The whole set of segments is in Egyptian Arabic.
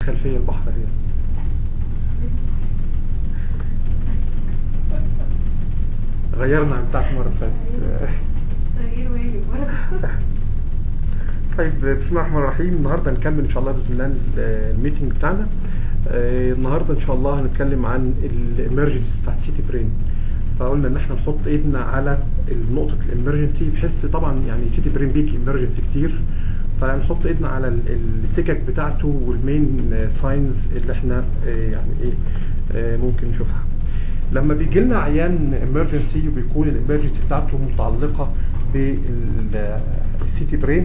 خلفيه البحر هي غيرنا عن بتاعت المره اللي فاتت تغيير واجب برضه طيب بسم الله الرحمن الرحيم النهارده هنكمل ان شاء الله باذن الله ال- الميتنج بتاعنا آه، النهارده ان شاء الله هنتكلم عن الامرجنسي بتاعت سيتي برين فقلنا ان احنا نحط ايدنا على نقطه الامرجنسي بحيث طبعا يعني سيتي برين بيجي امرجنسي كتير فنحط ايدنا على ال- السكك بتاعته والمين ساينز اللي احنا آه، يعني ايه آه، ممكن نشوفها لما بيجي لنا عيان امرجنسي وبيكون الامرجنسي بتاعته متعلقه بالسيتي برين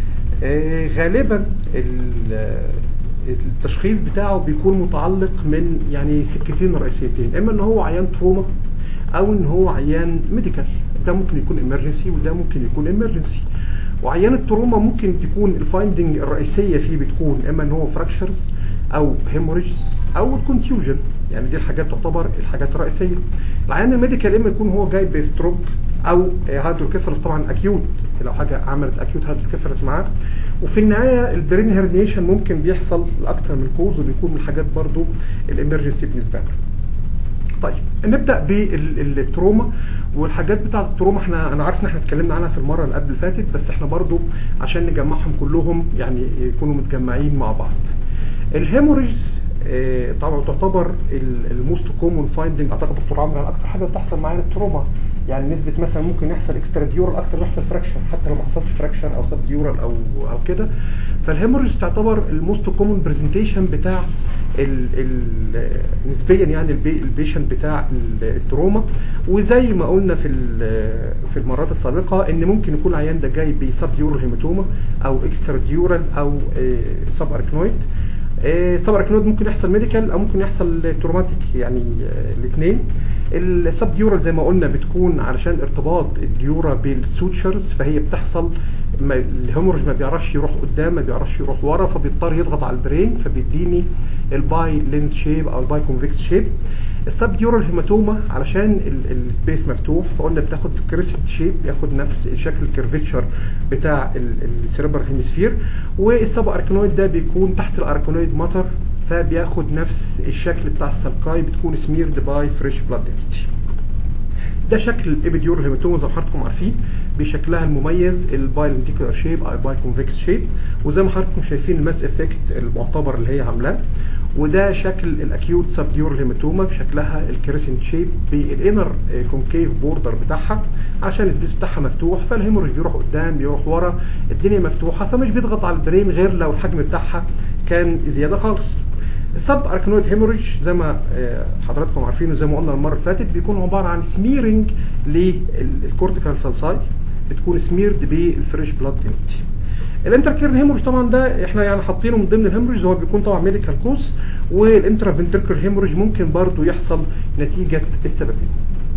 آه، غالبا ال- التشخيص بتاعه بيكون متعلق من يعني سكتين رئيسيتين اما ان هو عيان تروما او ان هو عيان ميديكال ده ممكن يكون امرجنسي وده ممكن يكون امرجنسي وعيان التروما ممكن تكون الفايندنج الرئيسيه فيه بتكون اما ان هو فراكشرز او هيموريجز او الكونتيوجن يعني دي الحاجات تعتبر الحاجات الرئيسيه العيان الميديكال اما يكون هو جاي بستروك او هيدروكيفالس طبعا اكيوت لو حاجه عملت اكيوت هيدروكيفالس معاه وفي النهايه البرين هيرنيشن ممكن بيحصل لاكثر من كوز وبيكون من الحاجات برضو الامرجنسي بالنسبه له طيب نبدا بالتروما والحاجات بتاعه التروما احنا انا عارف ان احنا اتكلمنا عنها في المره اللي قبل اللي فاتت بس احنا برضو عشان نجمعهم كلهم يعني يكونوا متجمعين مع بعض الهيموريجز آه، طبعا تعتبر الموست كومون فايندنج اعتقد دكتور عمرو يعني اكتر حاجه بتحصل معانا التروما يعني نسبه مثلا ممكن يحصل اكستراديورال اكتر ما يحصل فراكشر حتى لو ما حصلش فراكشر او سب ديورال او او كده فالهيموريج تعتبر الموست كومون برزنتيشن بتاع ال ال نسبيا يعني البي البيشنت بتاع ال- التروما وزي ما قلنا في ال- في المرات السابقه ان ممكن يكون العيان ده جاي بسب ديورال هيماتوما او اكسترا ديورال او سب اركنويد سب اركنويد ممكن يحصل ميديكال او ممكن يحصل تروماتيك يعني الاثنين السب ديورال زي ما قلنا بتكون علشان ارتباط الديورا بالسوتشرز فهي بتحصل ما الهيموريج ما بيعرفش يروح قدام ما بيعرفش يروح ورا فبيضطر يضغط على البرين فبيديني الباي لينز شيب او الباي كونفكس شيب السب ديورال هيماتوما علشان السبيس مفتوح فقلنا بتاخد الكريسنت شيب ياخد نفس شكل الكيرفيتشر بتاع السيربر هيمسفير والسب اركنويد ده بيكون تحت الاركنويد ماتر فبياخد نفس الشكل بتاع السلقاي بتكون سميرد باي فريش بلاد دنسيتي ده شكل الابيديور هيماتوما زي ما حضراتكم عارفين بشكلها المميز البايلنتيكولار شيب او الباي كونفكس شيب وزي ما حضراتكم شايفين الماس افكت المعتبر اللي هي عاملاه وده شكل الاكيوت سبديور هيماتوما بشكلها الكريسنت شيب بالانر كونكيف بوردر بتاعها عشان السبيس بتاعها مفتوح فالهيموريج بيروح قدام بيروح ورا الدنيا مفتوحه فمش بيضغط على البرين غير لو الحجم بتاعها كان زياده خالص السب اركنويد هيموريج زي ما آه، حضراتكم عارفين وزي ما قلنا المره اللي فاتت بيكون عباره عن سميرنج للكورتيكال سالساي بتكون سميرد بالفريش بلاد دنسيتي الانتركيرن هيموريج طبعا ده احنا يعني حاطينه من ضمن الهيموريج هو بيكون طبعا ميديكال كوز والانترافنتركل هيموريج ممكن برضو يحصل نتيجه السببين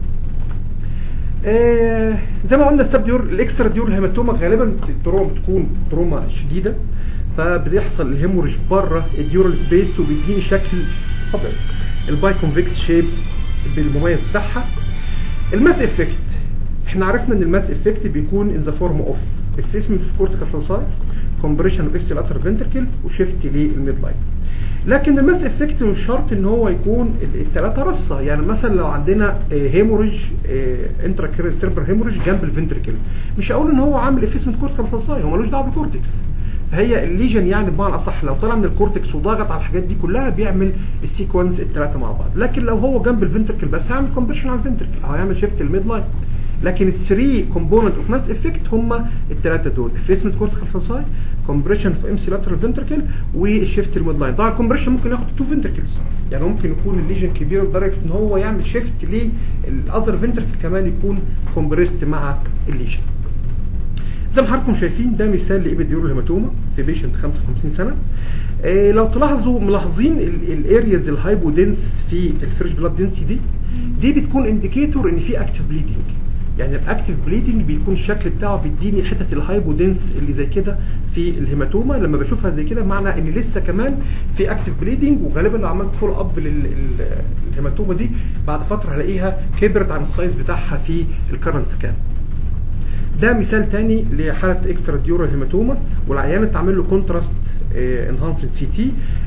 آه زي ما قلنا السب ديور الاكسترا ديور هيماتوما غالبا التروما بتكون تروما شديده فبيحصل الهيموريج بره الديورال سبيس وبيديني شكل طبيعي الباي كونفكس شيب بالمميز بتاعها الماس افكت احنا عرفنا ان الماس افكت بيكون ان ذا فورم اوف افيسمنت اوف كورتيكال سلساي كومبريشن اوف اكسل اتر فنتركل وشيفت للميد لاين لكن الماس افكت مش شرط ان هو يكون الثلاثه رصه يعني مثلا لو عندنا هيموريج انترا سيربر هيموريج جنب الفنتركل مش هقول ان هو عامل افيسمنت كورتيكال سلساي هو ملوش دعوه بالكورتكس فهي الليجن يعني بمعنى اصح لو طلع من الكورتكس وضغط على الحاجات دي كلها بيعمل السيكونس الثلاثه مع بعض لكن لو هو جنب الفنتركل بس هيعمل كومبريشن على الفنتركل او هيعمل شيفت الميد لاين لكن الثري كومبوننت اوف ماس افكت هم الثلاثه دول افيسمنت كورتيكال سلساي كومبريشن في ام سي لاترال فنتركل والشيفت الميد لاين طبعا الكومبريشن ممكن ياخد تو فنتركلز يعني ممكن يكون الليجن كبير لدرجه ان هو يعمل شيفت للاذر فنتركل كمان يكون كومبريست مع الليجن زي ما حضراتكم شايفين ده مثال لابيديورال هيماتوما في بيشنت 55 سنه آه لو تلاحظوا ملاحظين الارياز الهايبودنس في الفريش بلاد دنسي دي دي بتكون انديكيتور ان في اكتف بليدنج يعني الاكتف بليدنج بيكون الشكل بتاعه بيديني حته الهايبودنس اللي زي كده في الهيماتوما لما بشوفها زي كده معنى ان لسه كمان في اكتف بليدنج وغالبا لو عملت فول اب للهيماتوما دي بعد فتره هلاقيها كبرت عن السايز بتاعها في الكرنت سكان ده مثال تاني لحاله اكسترا ديورال هيماتوما والعيان اتعمل له كونتراست انهانسد سي تي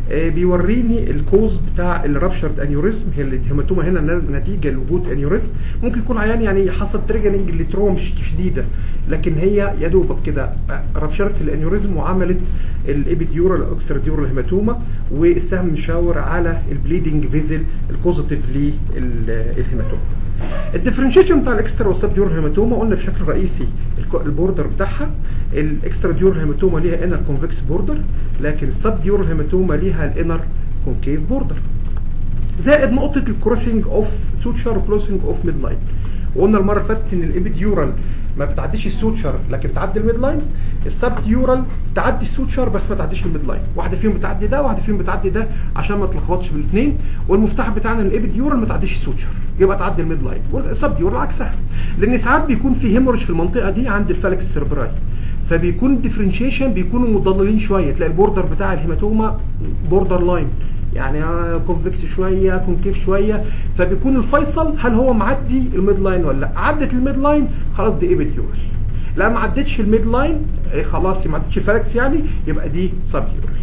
آه، بيوريني الكوز بتاع الرابشرد انيوريزم هي الهيماتوما هنا نتيجه لوجود انيوريزم ممكن يكون عيان يعني حصل تريجرنج لتروما مش شديده لكن هي يا دوبك كده رابشرت الانيوريزم وعملت الابيديورال او اكستراديورال هيماتوما والسهم مشاور على البليدنج فيزل الكوزيتيف للهيماتوما الديفرنشيشن بتاع الاكسترا والسبديورال هيماتوما قلنا بشكل رئيسي الك- البوردر بتاعها الاكسترا ديورال هيماتوما ليها انر كونفكس بوردر لكن السبديورال هيماتوما ليها الانر كونكيف بوردر زائد نقطه الكروسنج اوف سوتشر وكروسنج اوف ميد لاين وقلنا المره اللي فاتت ان الابيديورال ما بتعديش السوتشر لكن بتعدي الميد لاين السبديورال تعدي السوتشر بس ما تعديش الميد لاين واحده فيهم بتعدي ده واحده فيهم بتعدي ده عشان ما تلخبطش بالاثنين والمفتاح بتاعنا الابيديورال ما تعديش السوتشر يبقى تعدي الميد لاين والسبديورال عكسها لان ساعات بيكون في هيمورج في المنطقه دي عند الفالكس السيربراي فبيكون الديفرنشيشن بيكونوا مضللين شويه تلاقي البوردر بتاع الهيماتوما بوردر لاين يعني كونفكس شويه كونكيف شويه فبيكون الفيصل هل هو معدي الميد لاين ولا لا عدت الميد لاين خلاص دي ايبيديورال لا ما عدتش الميد لاين إيه خلاص ما عدتش الفالكس يعني يبقى دي سبديورال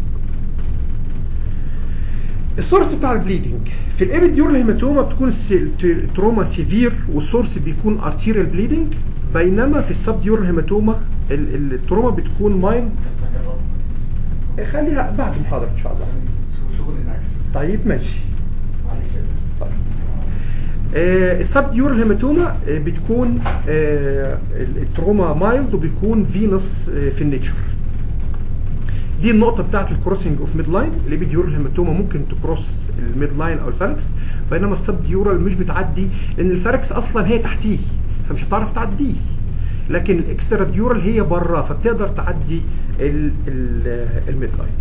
السورس بتاع البليدنج في الابيديورال هيماتوما بتكون الس- الت- تروما سيفير والسورس بيكون ارتيريال بليدنج بينما في السبديورال هيماتوما ال- ال- التروما بتكون مايلد خليها بعد المحاضره ان شاء الله شغل العكس طيب ماشي معلش طيب. آه السبديورال هيماتوما آه بتكون آه ال- التروما مايلد وبيكون فينس آه في النيتشر دي النقطة بتاعت الكروسنج اوف ميد لاين الابيديورال هيماتوما ممكن تكروس الميد لاين او الفالكس بينما السبديورال مش بتعدي لان الفالكس اصلا هي تحتيه فمش هتعرف تعديه لكن الاكسترا ديورال هي بره فبتقدر تعدي ال- ال- الميد لاين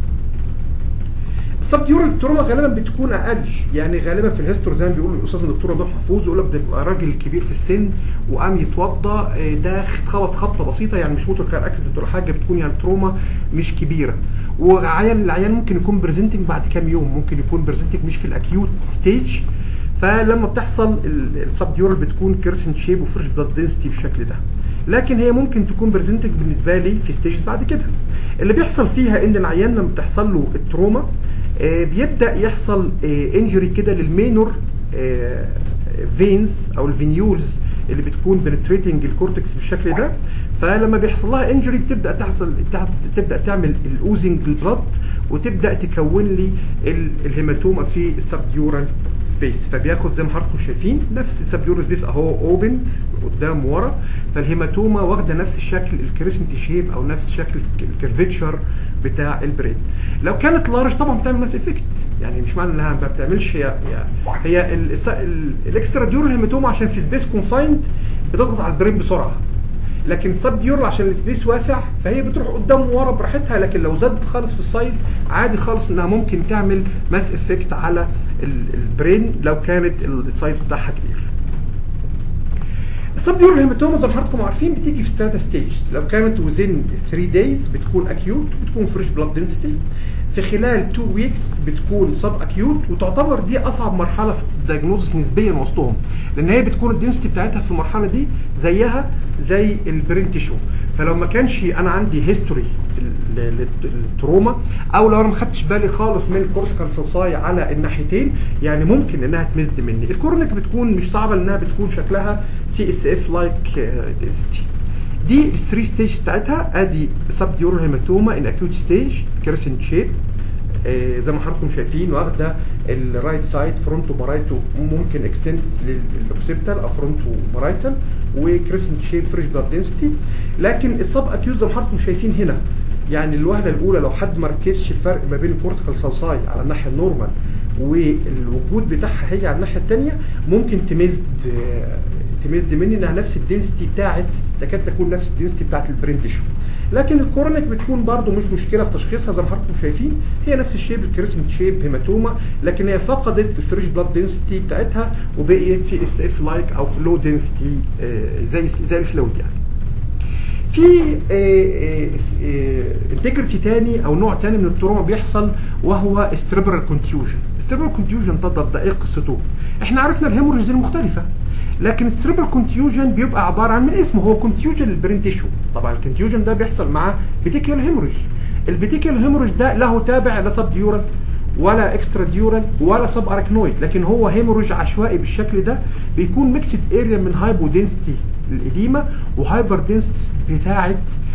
السبديورال تروما غالبا بتكون اقل يعني غالبا في الهيستوري زي ما بيقول الاستاذ الدكتور ممدوح محفوظ يقول لك ده بيبقى راجل كبير في السن وقام يتوضى آه، ده خبط خبطه بسيطه يعني مش موتور كار اكسيدنت ولا حاجه بتكون يعني تروما مش كبيره وعيان العيان ممكن يكون بريزنتنج بعد كام يوم ممكن يكون بريزنتنج مش في الاكيوت ستيج فلما بتحصل السبديورال بتكون كيرسن شيب وفرش بلاد دنسيتي بالشكل ده لكن هي ممكن تكون بريزنتنج بالنسبه لي في ستيجز بعد كده اللي بيحصل فيها ان العيان لما بتحصل له التروما آه، بيبدا يحصل انجري كده للمينور فينز او الفينيولز اللي بتكون بنتريتنج الكورتكس بالشكل ده فلما بيحصل لها انجري بتبدا تحصل تع- تبدا تعمل الاوزنج البلد وتبدا تكون لي ال- الهيماتوما في السبديورال سبيس فبياخد زي ما حضراتكم شايفين نفس السبديورال سبيس اهو اوبند قدام ورا فالهيماتوما واخده نفس الشكل الكريسنت شيب او نفس شكل الكيرفيتشر بتاع البرين لو كانت لارج طبعا بتعمل ماس افكت يعني مش معنى انها ما بتعملش هي هي, هي ال- الس- ال- الاكسترا ديورال هيماتوما عشان في سبيس كونفايند بتضغط على البرين بسرعه لكن السب ديورال عشان السبيس واسع فهي بتروح قدام ورا براحتها لكن لو زادت خالص في السايز عادي خالص انها ممكن تعمل ماس افكت على ال- البرين لو كانت السايز بتاعها كبير السبديورال هيماتوما زي ما حضراتكم عارفين بتيجي في ثلاثة ستيج لو كانت وزين 3 دايز بتكون اكيوت بتكون فريش بلاد دنسيتي في خلال 2 ويكس بتكون سب اكيوت وتعتبر دي اصعب مرحله في الدياجنوزس نسبيا وسطهم لان هي بتكون الدنسيتي بتاعتها في المرحله دي زيها زي البرين تيشو فلو ما كانش انا عندي هيستوري للتروما او لو انا ما خدتش بالي خالص من الكورتيكال سلساي على الناحيتين يعني ممكن انها تمزد مني الكورنيك بتكون مش صعبه لانها بتكون شكلها سي اس اف لايك دنسيتي دي الثري ستيج بتاعتها ادي سب ديورال هيماتوما ان اكيوت ستيج كيرسن شيب آه زي ما حضراتكم شايفين واخده الرايت سايد فرونتو بارايتو ممكن اكستند للاوكسيبتال او فرونتو بارايتال وكريسنت شيب فريش بلاد دنسيتي لكن السب اكيوت زي ما حضراتكم شايفين هنا يعني الوهله الاولى لو حد ما ركزش الفرق ما بين الكورتيكال سالساي على الناحيه النورمال والوجود بتاعها هي على الناحيه الثانيه ممكن تمزد آه، تمزد مني انها نفس الدنسيتي بتاعت تكاد تكون نفس الدنسيتي بتاعت البرين تيشو لكن الكورونيك بتكون برضو مش مشكله في تشخيصها زي ما حضراتكم شايفين هي نفس الشيب الكريسنت شيب هيماتوما لكن هي فقدت الفريش بلاد دنسيتي بتاعتها وبقيت سي اس اف لايك او لو دنسيتي زي زي الفلويد يعني في انتجريتي تاني او نوع تاني من التروما بيحصل وهو استريبرال كونتيوجن استريبرال كونتيوجن ده ده ايه قصته احنا عرفنا الهيموريجز المختلفه لكن السريبرال كونتيوجن بيبقى عباره عن من اسمه هو كونتيوجن للبرين تيشو طبعا الكونتيوجن ده بيحصل مع بيتيكيال هيموريج البيتيكال هيموريج ده له تابع لا سب ديورال ولا اكسترا ديورال ولا سب اركنويد لكن هو هيموريج عشوائي بالشكل ده بيكون ميكسد اريا من هايبو دنسيتي الاديمه وهايبر دنسيتي بتاعه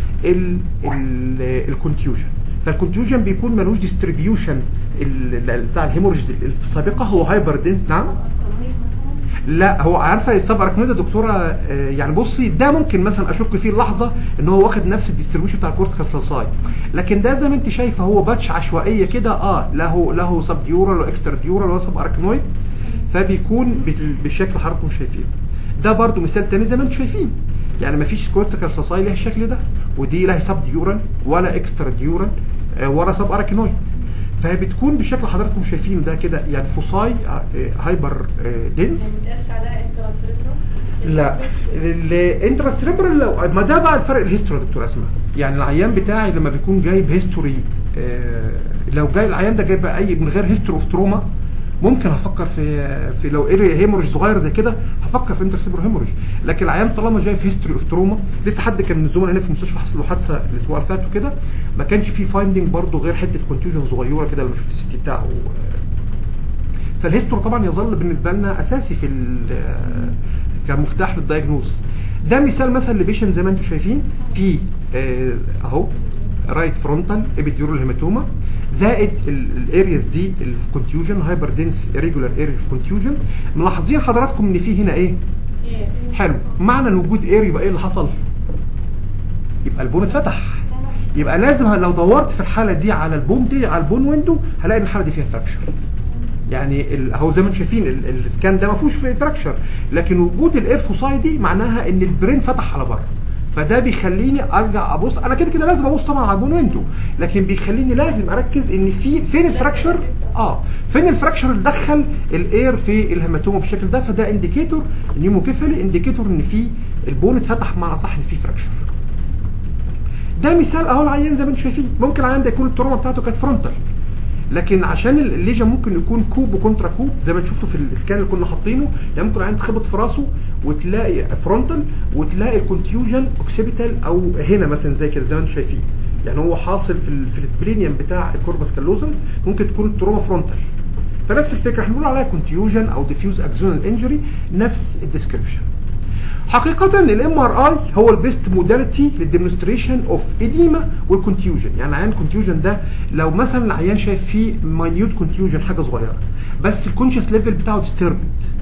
الكونتيوجن فالكونتيوجن بيكون ملوش ديستريبيوشن بتاع الهيموريج السابقه هو هايبر دنس نعم القلويد مثلا لا هو عارفه السب اركنويد يا دكتوره آه، يعني بصي ده ممكن مثلا اشك فيه اللحظه ان هو واخد نفس الديستريبيوشن بتاع الكورتيكال سلساي لكن ده زي ما انت شايفه هو باتش عشوائيه كده اه له له سب ديورال واكسترا ديورال وسب اركنويد فبيكون بال- بالشكل اللي حضراتكم شايفينه ده برضو مثال تاني زي ما انتم شايفين يعني مفيش كورتيكال سلساي ليها الشكل ده ودي لا سب ديورال ولا اكسترا ديورال آه، ولا سب اركنويد فهي بتكون بالشكل اللي حضراتكم شايفينه ده كده يعني فوساي آه، هايبر آه، دنس ما بيتقالش عليها انترانسيرفر لا الانتراسريبرال لو ما ده بقى الفرق الهيستوري يا دكتور اسماء يعني العيان بتاعي لما بيكون جايب هيستوري آه لو جاي العيان ده جايب اي من غير هيستوري اوف تروما ممكن هفكر في في لو اريا هيموريج صغير زي كده هفكر في انترسيبر هيموريج لكن العيان طالما جاي في هيستوري اوف تروما لسه حد كان من الزملاء هنا في المستشفى حصل له حادثه الاسبوع اللي فات وكده ما كانش في فايندنج برضه غير حته كونتيوجن صغيره كده لما شفت السي تي بتاعه فالهيستوري طبعا يظل بالنسبه لنا اساسي في ال- كمفتاح للدايجنوز ده مثال مثلا لبيشن زي ما انتم شايفين في آه، اهو رايت فرونتال ابيديورال هيماتوما زائد الارياز دي الكونتيوجن هايبر دنس ريجولار اريا كونتيوجن ملاحظين حضراتكم ان في هنا ايه ايه حلو معنى ان وجود اريا يبقى ايه اللي حصل يبقى البون اتفتح يبقى لازم لو دورت في الحاله دي على البون دي على البون ويندو هلاقي ان الحاله دي فيها فراكشر يعني ال- اهو زي ما انتم شايفين ال- السكان ده ما فيهوش فراكشر لكن وجود الاير فوساي دي معناها ان البرين فتح على بره فده بيخليني ارجع ابص انا كده كده لازم ابص طبعا على البون ويندو لكن بيخليني لازم اركز ان في فين الفراكشر اه فين الفراكشر اللي دخل الاير في الهيماتوما بالشكل ده فده انديكيتور نيوموكيفالي انديكيتور ان في البون اتفتح مع صح ان في فراكشر ده مثال اهو العيان زي ما انتم شايفين ممكن العيان ده يكون التروما بتاعته كانت فرونتال لكن عشان الليجن ممكن يكون كوب وكونترا كوب زي ما شفتوا في الاسكان اللي كنا حاطينه يعني ممكن العيان تخبط في راسه وتلاقي فرونتال وتلاقي الكونتيوجن اوكسيبيتال او هنا مثلا زي كده زي ما انتم شايفين يعني هو حاصل في ال في السبلينيوم بتاع الكوربس كالوزم ممكن تكون التروما فرونتال فنفس الفكره احنا بنقول عليها كونتيوجن او ديفيوز اكزونال انجري نفس الديسكربشن حقيقة الام ار اي هو البيست موداليتي للديمونستريشن اوف اديما والكونتيوجن يعني عيان كونتيوجن ده لو مثلا العيان شايف فيه ماينيوت كونتيوجن حاجه صغيره بس الكونشس ليفل بتاعه ديستربد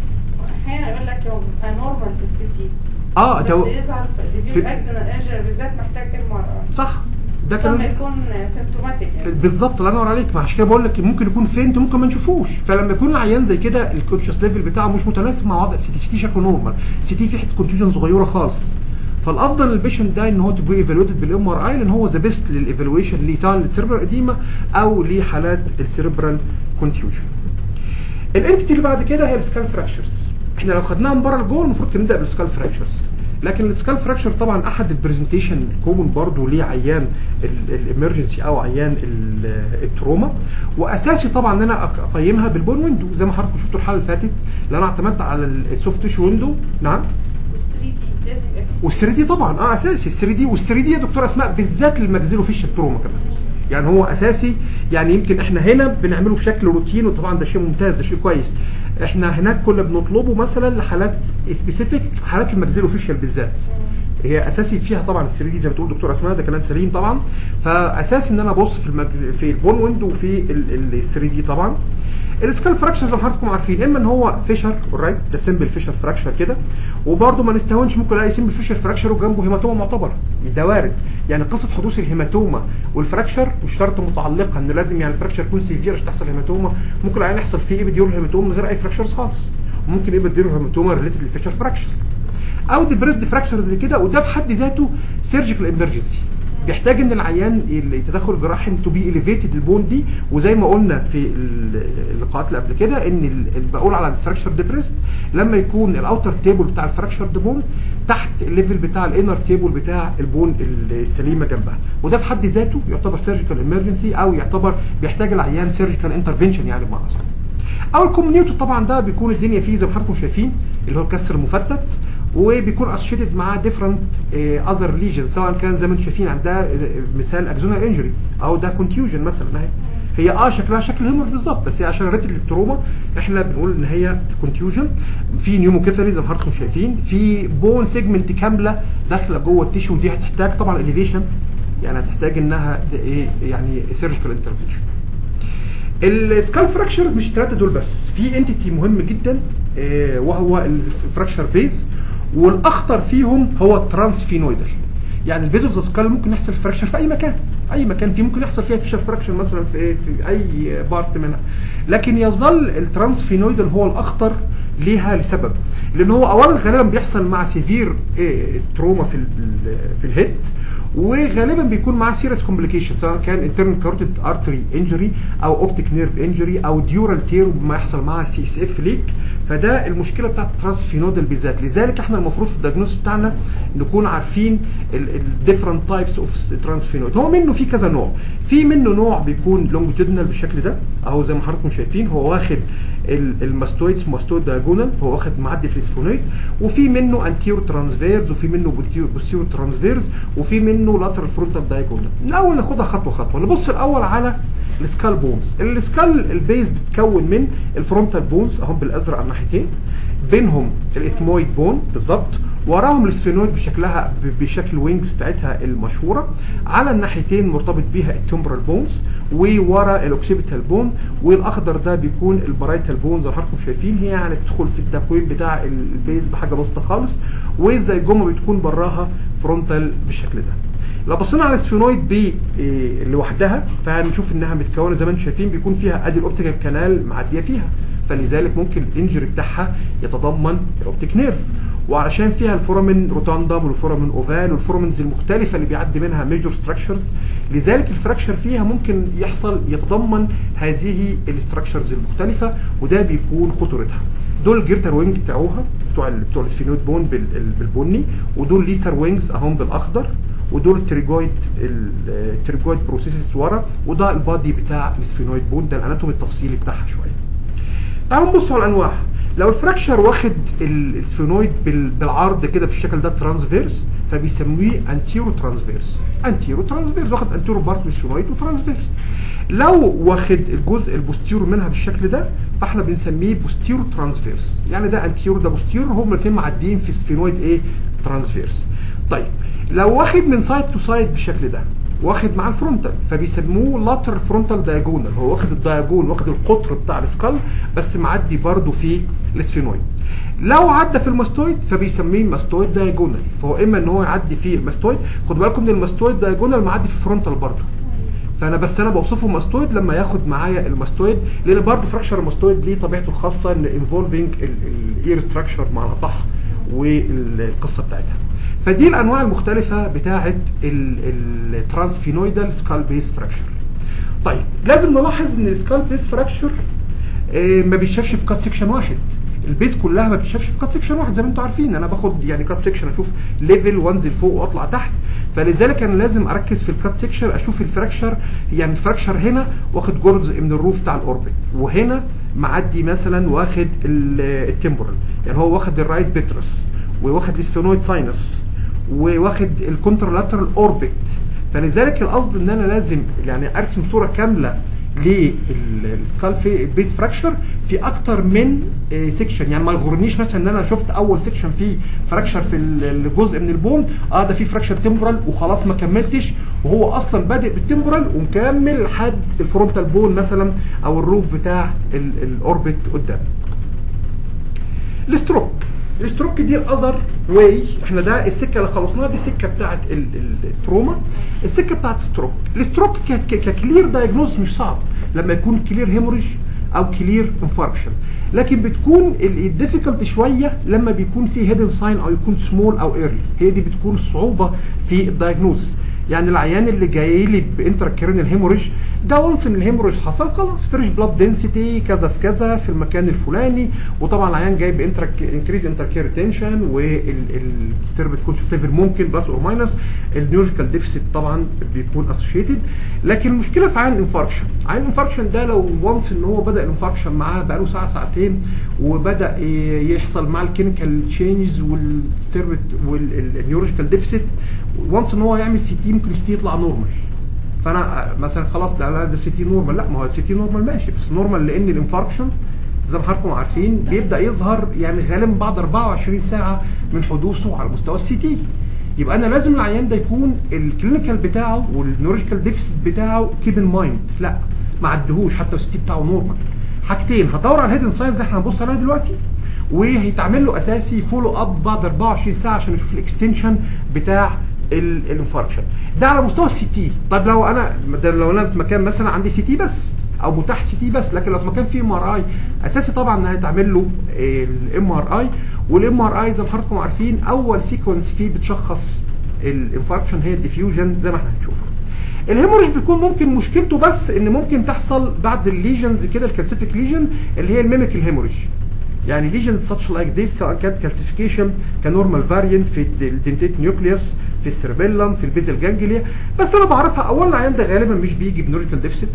احيانا يقول لك يوم نورمال في السي تي اه بس ده يظهر في- في ريفيو اكزونال انجر بالذات محتاج ام ار اي صح ده لما كان يكون سيمتوماتيك يعني بالظبط الله ينور عليك ما عشان كده بقول لك ممكن يكون فين ممكن ما نشوفوش فلما يكون العيان زي كده الكونشس ليفل بتاعه مش متناسب مع وضع السي تي سي تي شكله نورمال سي تي في حته كونتيوجن صغيره خالص فالافضل للبيشنت ده ان هو تبقى ايفالويتد بالام ار اي لان هو ذا بيست للايفالويشن ليه سواء للسيربرال اديما او لحالات السيربرال كونتيوجن الانتيتي اللي بعد كده هي السكال فراكشرز احنا لو خدناها من بره لجوه المفروض كنا نبدا بالسكال فراكشرز لكن السكال فراكشر طبعا احد البرزنتيشن كومن برضه ليه عيان الامرجنسي او عيان ال- التروما واساسي طبعا ان انا أق- اقيمها بالبون ويندو زي ما حضراتكم شفتوا الحلقه اللي فاتت اللي انا اعتمدت على السوفت تيشو ويندو نعم وال3 دي لازم يبقى في وال3 دي طبعا اه اساسي ال3 دي وال3 دي يا دكتور اسماء بالذات للماجزيلو فيشل تروما كمان يعني هو اساسي يعني يمكن احنا هنا بنعمله بشكل روتين وطبعا ده شيء ممتاز ده شيء كويس احنا هناك كنا بنطلبه مثلا لحالات سبيسيفيك حالات الماجزيلو فيشل بالذات هي اساسي فيها طبعا ال 3 دي زي ما بتقول دكتور اسماء ده كلام سليم طبعا فاساسي ان انا ابص في المج... في البون ويندو وفي ال 3 دي طبعا السكال فراكشر زي ما حضراتكم عارفين اما ان هو فيشر رايت ده سمبل فيشر فراكشر كده وبرده ما نستهونش ممكن الاقي سمبل فيشر فراكشر وجنبه هيماتوما معتبر ده وارد يعني قصه حدوث الهيماتوما والفراكشر مش شرط متعلقه انه لازم يعني الفراكشر يكون سيفير عشان تحصل هيماتوما ممكن العيان يحصل فيه ايبيديور هيماتوما من غير اي فراكشرز خالص وممكن ايبيديور هيماتوما ريليتد للفيشر فراكشر او ديبريسد فراكشر زي كده وده في حد ذاته سيرجيكال امرجنسي بيحتاج ان العيان التدخل الجراحي تو بي اليفيتد البون دي وزي ما قلنا في ال- اللقاءات اللي قبل كده ان ال- ال- بقول على الفراكشر ديبريسد لما يكون الاوتر تيبل بتاع الفراكشر بون تحت الليفل بتاع الانر تيبل بتاع البون السليمه جنبها وده في حد ذاته يعتبر سيرجيكال امرجنسي او يعتبر بيحتاج العيان سيرجيكال انترفنشن يعني بمعنى اصح او الكومنيوتو طبعا ده بيكون الدنيا فيه زي ما حضراتكم شايفين اللي هو الكسر المفتت وبيكون اسوشيتد مع ديفرنت اذر ليجن سواء كان زي ما انتم شايفين عندها مثال اكزونال انجري او ده كونتيوجن مثلا اهي هي اه شكلها شكل هيمور بالظبط بس هي عشان ريتد للتروما احنا بنقول ان هي كونتيوجن في نيوموكيفالي زي ما حضراتكم شايفين في بون سيجمنت كامله داخله جوه التيشو ودي هتحتاج طبعا اليفيشن يعني هتحتاج انها ت- ايه يعني سيرجيكال انترفنشن السكال فراكشرز مش الثلاثه دول بس في انتيتي مهم جدا آه، وهو الفراكشر بيز والاخطر فيهم هو الترانسفينويدال يعني البيز اوف ذا سكال ممكن يحصل فراكشر في اي مكان اي مكان فيه ممكن يحصل فيها فيشر فراكشر مثلا في إيه؟ في اي بارت منها لكن يظل الترانسفينويدال هو الاخطر ليها لسبب لان هو اولا غالبا بيحصل مع سيفير تروما في ال في الهيد وغالبا بيكون معاه سيريس كومبليكيشن سواء كان انترنال كاروتيد ارتري انجري او اوبتيك نيرف انجري او ديورال تير بما يحصل معاه سي اس اف ليك فده المشكله بتاعت الترانسفينودال بالذات لذلك احنا المفروض في الدياجنوز بتاعنا نكون عارفين الديفرنت تايبس اوف ترانسفينود هو منه في كذا نوع في منه نوع بيكون لونجيتودنال بالشكل ده اهو زي ما حضراتكم شايفين هو واخد ال- الماستويد اسمه ماستويد دايجونال هو واخد معدي في السفونويد وفي منه انتيرو ترانسفيرز وفي منه بوستيرو ترانسفيرز وفي منه لاترال فرونتال دايجونال الاول ناخدها خطوه خطوه نبص الاول على السكال بونز السكال البيز بتتكون من الفرونتال بونز اهم بالازرق على الناحيتين بينهم الاثمويد بون بالظبط وراهم السفينويد بشكلها ب- بشكل وينجز بتاعتها المشهوره على الناحيتين مرتبط بيها التمبرال بونز وورا الاوكسيبيتال بون والاخضر ده بيكون البرايتال بون زي ما حضراتكم شايفين هي يعني بتدخل في التكوين بتاع البيز بحاجه بسيطه خالص والزيجوما بتكون براها فرونتال بالشكل ده لو بصينا على السفينويد ب إيه، لوحدها فهنشوف انها متكونه زي ما انتم شايفين بيكون فيها ادي الاوبتيكال كانال معديه فيها فلذلك ممكن الانجري بتاعها يتضمن الاوبتيك نيرف وعلشان فيها الفورامين روتاندم والفورامين اوفال والفورامينز المختلفه اللي بيعدي منها ميجور ستراكشرز لذلك الفراكشر فيها ممكن يحصل يتضمن هذه الاستراكشرز المختلفه وده بيكون خطورتها دول الجيرتر وينج بتاعوها بتوع ال- بتوع السفينويد بون بال- ال- بالبني ودول ليسر وينجز اهم بالاخضر ودول التريجويد التريجويد بروسيسز ورا وده البادي بتاع السفينويد بون ده الاناتومي التفصيلي بتاعها شويه تعالوا نبص على الانواع لو الفراكشر واخد ال- السفينويد بال- بالعرض كده بالشكل ده ترانسفيرس فبيسموه انتيرو ترانسفيرس انتيرو ترانسفيرس واخد انتيرو بارت من السفينويد وترانسفيرس لو واخد الجزء البوستيرو منها بالشكل ده فاحنا بنسميه بوستيرو ترانسفيرس يعني ده انتيرو ده بوستيرو هما الاثنين معديين في السفينويد ايه ترانسفيرس طيب لو واخد من سايد تو سايد بالشكل ده واخد مع الفرونتال فبيسموه لاتر فرونتال دايجونال هو واخد الدايجون واخد القطر بتاع السكال بس معدي برضو في السفينويد لو عدى في الماستويد فبيسميه ماستويد دايجونال فهو اما ان هو يعدي في الماستويد خد بالكم ان الماستويد دايجونال معدي في الفرونتال برضو فانا بس انا بوصفه ماستويد لما ياخد معايا الماستويد لان برضه فراكشر الماستويد ليه طبيعته الخاصه ان انفولفينج الاير ستراكشر بمعنى صح والقصه بتاعتها فدي الانواع المختلفه بتاعه الترانسفينويدال سكال بيس فراكشر طيب لازم نلاحظ ان السكال بيس فراكشر ما بيتشافش في كات سيكشن واحد البيز كلها ما بتشافش في كات سيكشن واحد زي ما انتم عارفين انا باخد يعني كات سيكشن اشوف ليفل وانزل فوق واطلع تحت فلذلك انا لازم اركز في الكات سيكشن اشوف الفراكشر يعني الفراكشر هنا واخد جزء من الروف بتاع الاوربت وهنا معدي مثلا واخد ال- التمبورال يعني هو واخد الرايت بيترس واخد السفينويد ساينس وواخد الكونترلاترال اوربت فلذلك القصد ان انا لازم يعني ارسم صوره كامله للسكال في بيس فراكشر في اكتر من سيكشن يعني ما يغرنيش مثلا ان انا شفت اول سيكشن فيه فراكشر في ال- الجزء من البون اه ده فيه فراكشر تمبرال وخلاص ما كملتش وهو اصلا بادئ بالتمبرال ومكمل لحد الفرونتال بون مثلا او الروف بتاع ال- الاوربت قدام الستروك الستروك دي الاذر واي احنا ده السكه اللي خلصناها دي السكه بتاعت ال- ال- التروما السكه بتاعت الستروك الستروك ك- ك- ككلير دايجنوز مش صعب لما يكون كلير هيموريج او كلير انفاركشن لكن بتكون الديفيكالت شويه لما بيكون في هيدن ساين او يكون سمول او ايرلي هي دي بتكون الصعوبه في الدايجنوزس يعني العيان اللي جاي لي بانتراكيرنال هيموريج ده وانس ان الهيموريج حصل خلاص فريش بلاد دنسيتي كذا في كذا في المكان الفلاني وطبعا العيان جايب انترا انكريز انتركير تنشن والديستربت كونشس ليفل ممكن بلس اور ماينس النيورجيكال ديفيسيت طبعا بيكون اسوشيتد لكن المشكله في عين الانفاركشن عين الانفاركشن ده لو وانس ان هو بدا الانفاركشن معاه بقاله ساعه ساعتين وبدا ي- يحصل معاه الكيميكال تشينجز والديستربت والنيورجيكال ديفيسيت وانس ان هو يعمل سي تي ممكن السي تي يطلع نورمال فانا مثلا خلاص لا لا ده سي تي نورمال لا ما هو السي تي نورمال ماشي بس نورمال لان الانفاركشن زي ما حضراتكم عارفين بيبدا يظهر يعني غالبا بعد 24 ساعه من حدوثه على مستوى السي تي يبقى انا لازم العيان ده يكون الكلينيكال بتاعه والنيورولوجيكال ديفيسيت بتاعه كيب ان مايند لا ما عدهوش حتى السي تي بتاعه نورمال حاجتين هدور على الهيدن ساينز اللي احنا هنبص عليها دلوقتي وهيتعمل له اساسي فولو اب بعد 24 ساعه عشان نشوف الاكستنشن بتاع ال- الانفاركشن ده على مستوى السي تي طيب لو انا ده لو انا في مكان مثلا عندي سي تي بس او متاح سي تي بس لكن لو في مكان فيه ام ار اي اساسي طبعا هيتعمل له الام ار اي والام ار اي زي ما حضراتكم عارفين اول سيكونس فيه بتشخص الانفاركشن هي الديفيوجن زي ما احنا هنشوفها الهيموريج بيكون ممكن مشكلته بس ان ممكن تحصل بعد الليجنز كده الكالسيفيك ليجن اللي هي الميميك الهيموريج يعني ليجنز ساتش لايك ذيس سواء كانت كالسيفيكيشن كنورمال فاريانت في الدنتيت نيوكليوس في السيربيلم في البيزل جانجليا بس انا بعرفها اولا العيان ده غالبا مش بيجي بنوريكال ديفيسيت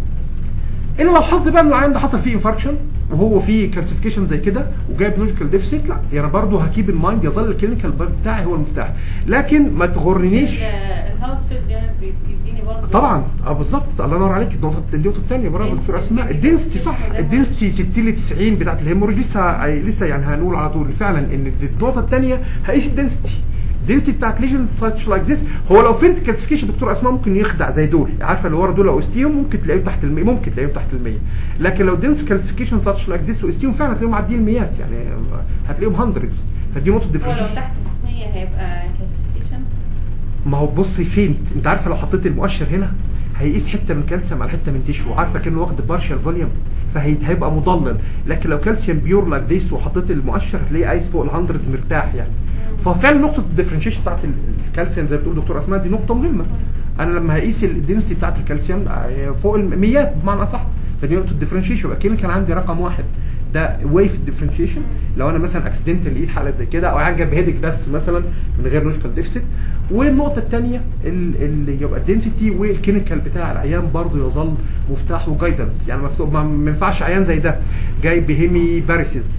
الا لو حظ بقى ان العيان ده حصل فيه انفاركشن وهو فيه كالسيفيكيشن زي كده وجايب نوريكال ديفيسيت لا يعني برضه هكيب المايند يظل الكلينيكال بتاعي هو المفتاح لكن ما تغرنيش ال- الهاوس فيت يعني بي- بيديني برضه طبعا اه بالظبط الله ينور عليك النقطه النقطه الثانيه برافو Density. دكتور اسماء الدنسيتي صح الدنسيتي 60 ل 90 بتاعت الهيموريج لسه لسه يعني هنقول على طول فعلا ان النقطه الثانيه هقيس الدنسيتي الدنسيتي بتاعت ليجنز ساتش لايك ذيس هو لو فهمت كلاسيفيكيشن دكتور اسماء ممكن يخدع زي دول عارفه اللي ورا دول لو قستيهم ممكن تلاقيهم تحت ال 100 ممكن تلاقيهم تحت ال 100 لكن لو دنس كلاسيفيكيشن ساتش لايك ذيس وقستيهم فعلا هتلاقيهم معديين المئات يعني هتلاقيهم هندرز فدي نقطه هو لو ديفرنشيشن تحت 100 هيبقى كلاسيفيكيشن ما هو بصي فين انت عارفه لو حطيت المؤشر هنا هيقيس حته من كالسيوم على حته من تيشو عارفه كانه واخد بارشال فوليوم فهيبقى مضلل لكن لو كالسيوم بيور لايك ذيس وحطيت المؤشر هتلاقيه قايس فوق ال 100 مرتاح يعني ففعلا نقطه الديفرنشيشن بتاعت ال- الكالسيوم زي ما بتقول دكتور اسماء دي نقطه مهمه انا لما هقيس الدنسيتي بتاعت الكالسيوم آه، فوق الميات بمعنى اصح فدي نقطه الديفرنشيشن يبقى كده كان عندي رقم واحد ده واي في الديفرنشيشن لو انا مثلا اكسيدنتال لقيت حاله زي كده او عيان جاب هيدك بس مثلا من غير نوشكال ديفيسيت والنقطه الثانيه اللي يبقى الدنسيتي والكيميكال بتاع العيان برضه يظل مفتاح وجايدنس يعني مفتوح ما ما ينفعش عيان زي ده جاي بهيمي باريسيس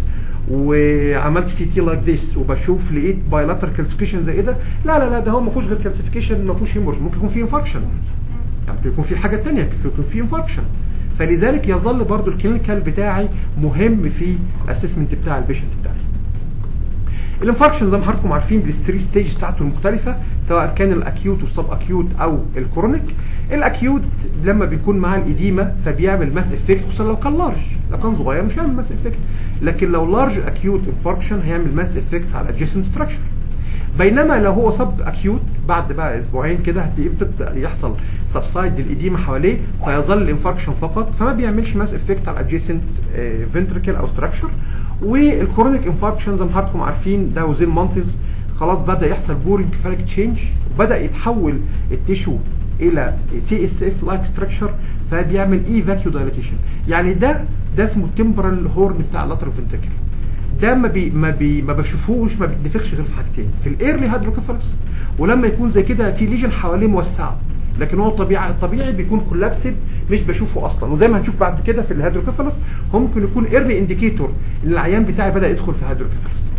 وعملت سي تي لايك ذيس وبشوف لقيت بايلاتر كالسيفيكيشن زي ده لا لا لا ده هو ما فيهوش غير كالسيفيكيشن ما فيهوش هيمورج ممكن يكون فيه انفاركشن يعني ممكن يكون في حاجه ثانيه ممكن يكون في انفاركشن فلذلك يظل برضو الكلينيكال بتاعي مهم في الاسسمنت بتاع البيشنت بتاعي الانفاركشن زي ما حضراتكم عارفين بالثري ستيج بتاعته المختلفه سواء كان الاكيوت والسب اكيوت او الكرونيك الاكيوت لما بيكون معاه الاديمه فبيعمل ماس افكت خصوصا لو كان لارج لو كان صغير مش هيعمل ماس افكت لكن لو لارج اكيوت انفاركشن هيعمل ماس افكت على الادجيسنت ستراكشر بينما لو هو سب اكيوت بعد بقى اسبوعين كده هتلاقيه بتبدا يحصل سبسايد للاديمه حواليه فيظل الانفاركشن فقط فما بيعملش ماس افكت على الادجيسنت فنتريكل او ستراكشر والكرونيك انفاركشن زي ما حضراتكم عارفين ده وزين مانثز خلاص بدا يحصل بورنج فالك تشينج وبدا يتحول التيشو الى سي اس اف لايك ستراكشر فبيعمل اي فاكيو دايليتيشن يعني ده ده اسمه التمبرال هورن بتاع اللاترال فنتريكل ده ما بي ما بي ما بشوفوش ما بيتنفخش غير في حاجتين في الايرلي هيدروكيفالس ولما يكون زي كده في ليجن حواليه موسعه لكن هو الطبيعي الطبيعي بيكون كولابسد مش بشوفه اصلا وزي ما هنشوف بعد كده في الهيدروكيفالس هو ممكن يكون ايرلي انديكيتور ان العيان بتاعي بدا يدخل في هيدروكيفالس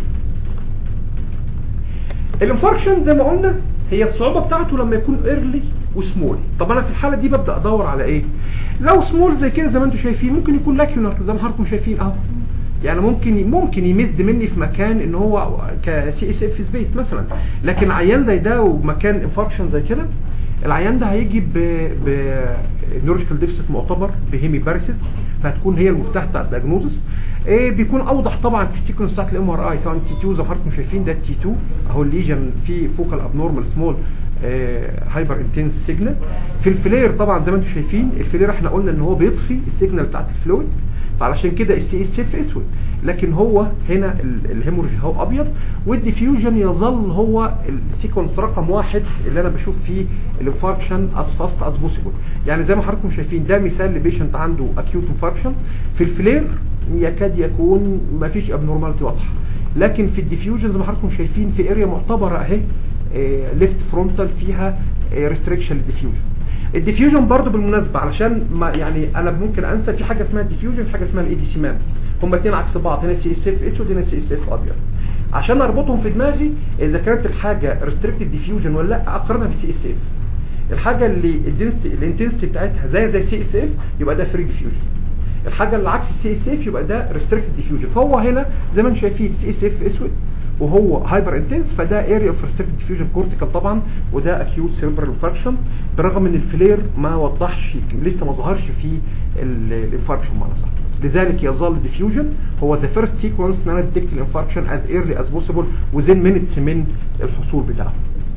الانفاركشن زي ما قلنا هي الصعوبه بتاعته لما يكون ايرلي وسمول طب انا في الحاله دي ببدا ادور على ايه لو سمول زي كده زي ما انتم شايفين ممكن يكون لاكيونر زي ما حضراتكم شايفين اهو يعني ممكن ممكن يمزد مني في مكان ان هو كسي اس اف سبيس مثلا لكن عيان زي ده ومكان انفاركشن زي كده العيان ده هيجي ب ب نيورولوجيكال ديفيسيت معتبر بهيمي باريسيس فهتكون هي المفتاح بتاع الدياجنوزس إيه بيكون اوضح طبعا في السيكونس بتاعت الام ار اي سواء تي 2 زي ما حضراتكم شايفين ده تي 2 اهو الليجن في فوكال ابنورمال سمول هايبر انتنس سيجنال في الفلير طبعا زي ما انتم شايفين الفلير احنا قلنا ان هو بيطفي السيجنال بتاعت الفلويد فعلشان كده السي اس اف اسود لكن هو هنا ال- الهيموريج هو ابيض والديفيوجن يظل هو السيكونس رقم واحد اللي انا بشوف فيه الانفاركشن از فاست از بوسيبل يعني زي ما حضراتكم شايفين ده مثال لبيشنت عنده اكيوت انفاركشن في الفلير يكاد يكون ما فيش ابنورماليتي واضحه لكن في الديفيوجن زي ما حضراتكم شايفين في اريا معتبره اهي ليفت فرونتال فيها ريستريكشن للديفيوجن الديفيوجن برضو بالمناسبه علشان ما يعني انا ممكن انسى في حاجه اسمها الديفيوجن في حاجه اسمها الاي دي سي مان هما الاثنين عكس بعض هنا سي اس اف اسود هنا سي اس اف ابيض عشان اربطهم في دماغي اذا كانت الحاجه ريستريكتد ديفيوجن ولا لا اقارنها بالسي اس اف الحاجه اللي الدنسيتي الانتنسيتي بتاعتها زي زي سي اس اف يبقى ده فري ديفيوجن الحاجه اللي عكس السي اس اف يبقى ده ريستريكتد ديفيوجن فهو هنا زي ما انتم شايفين سي اس اف اسود وهو هايبر انتنس فده اريا اوف ريستريكتد ديفيوجن كورتيكال طبعا وده اكيوت سيربرال انفاركشن برغم ان الفلير ما وضحش لسه ما ظهرش في الانفاركشن بمعنى صح لذلك يظل الديفيوجن هو ذا فيرست سيكونس ان انا ديتكت الانفاركشن از ايرلي از بوسيبل وزين مينتس من الحصول بتاعه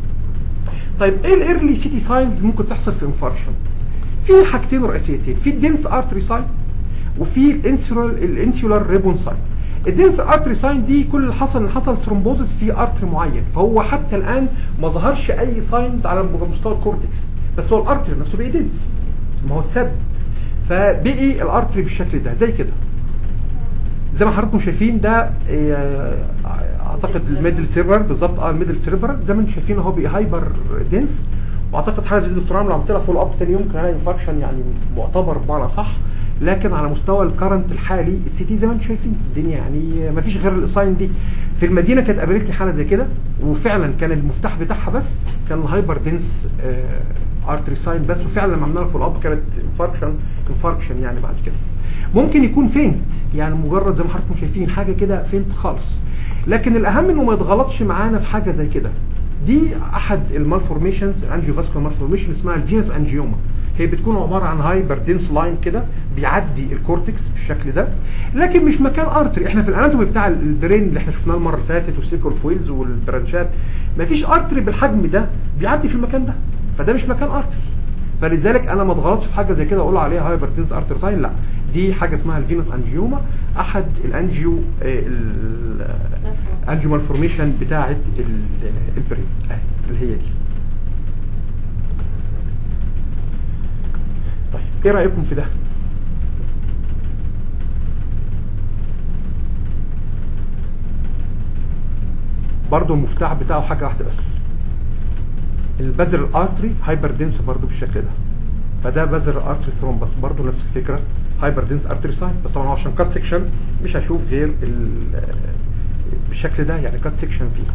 طيب ايه الايرلي سيتي ساينز ممكن تحصل في انفاركشن في حاجتين رئيسيتين في الدنس ارتري ساين وفي الانسولار الانسولار ريبون ساين الدنس ارتري ساين دي كل اللي حصل ان حصل ثرومبوزس في ارتري معين فهو حتى الان ما ظهرش اي ساينز على مستوى الكورتكس بس هو الارتري نفسه بقي دنس ما هو اتسد فبقي الارتري بالشكل ده زي كده زي ما حضراتكم شايفين ده آه، اعتقد الميدل سيربر بالظبط اه الميدل سيربر زي ما انتم شايفين اهو بقى هايبر دنس واعتقد حاجه زي الدكتور عامل لو عملت لها فول اب تاني يوم كان هلاقي انفكشن يعني معتبر بمعنى صح لكن على مستوى الكرنت الحالي السي تي زي ما انتم شايفين الدنيا يعني ما فيش غير الساين دي في المدينه كانت قابلتني حاله زي كده وفعلا كان المفتاح بتاعها بس كان الهايبر دنس ارتري ساين بس وفعلا لما عملنا لها فول اب كانت انفاركشن انفاركشن يعني بعد كده ممكن يكون فينت يعني مجرد زي ما حضراتكم شايفين حاجه كده فينت خالص لكن الاهم انه ما يتغلطش معانا في حاجه زي كده دي احد المالفورميشنز الانجيو فاسكولار مالفورميشن اسمها الفينس انجيوما هي بتكون عباره عن هايبر دنس لاين كده بيعدي الكورتكس بالشكل ده لكن مش مكان ارتري احنا في الاناتومي بتاع البرين اللي احنا شفناه المره اللي فاتت والسيكول ويلز والبرانشات مفيش ارتري بالحجم ده بيعدي في المكان ده فده مش مكان ارتري فلذلك انا ما اتغلطش في حاجه زي كده اقول عليها هايبر دنس ارتري ساين لا دي حاجه اسمها الفينوس انجيوما احد الانجيو الانجيو مالفورميشن بتاعه ال- البرين اهي اللي هي دي طيب ايه رايكم في ده برضه المفتاح بتاعه حاجه واحده بس البازل الارتري هايبر دنس برضه بالشكل ده فده بازل ارتري ثرومبس برضه نفس الفكره هايبر دنس ارتري ساين بس طبعا هو عشان كات سيكشن مش هشوف غير ال- بالشكل ده يعني كات سيكشن فيه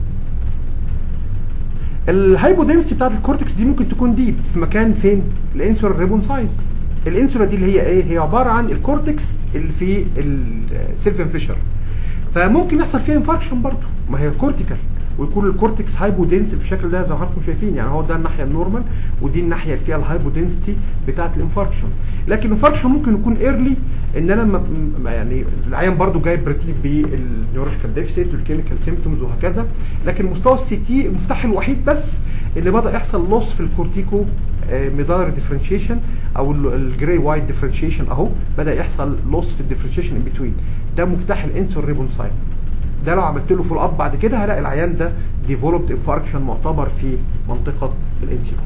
الهايبودنسيتي بتاعت الكورتكس دي ممكن تكون دي في مكان فين الانسولار ريبون ساين الانسولا دي اللي هي ايه هي عباره عن الكورتكس اللي في السيلفين فيشر فممكن يحصل فيها انفاركشن برضه ما هي كورتيكال ويكون الكورتكس هايبودنس بالشكل ده زي ما حضراتكم شايفين يعني هو ده الناحيه النورمال ودي الناحيه اللي فيها الهايبودنسيتي بتاعه الانفاركشن لكن الانفاركشن ممكن يكون ايرلي ان انا م- م- يعني العيان برضو جاي بريتلي بالنيورولوجيكال ديفيسيت والكيميكال سيمبتومز وهكذا لكن مستوى السي تي المفتاح الوحيد بس اللي بدا يحصل لوس في الكورتيكو ميدار ديفرنشيشن او الجراي وايت ديفرنشيشن اهو بدا يحصل لوس في الديفرنشيشن ان بتوين ده مفتاح الانسور ريبون ساين ده لو عملت له فول اب بعد كده هلاقي العيان ده ديفلوبد انفاركشن معتبر في منطقه الانسيلو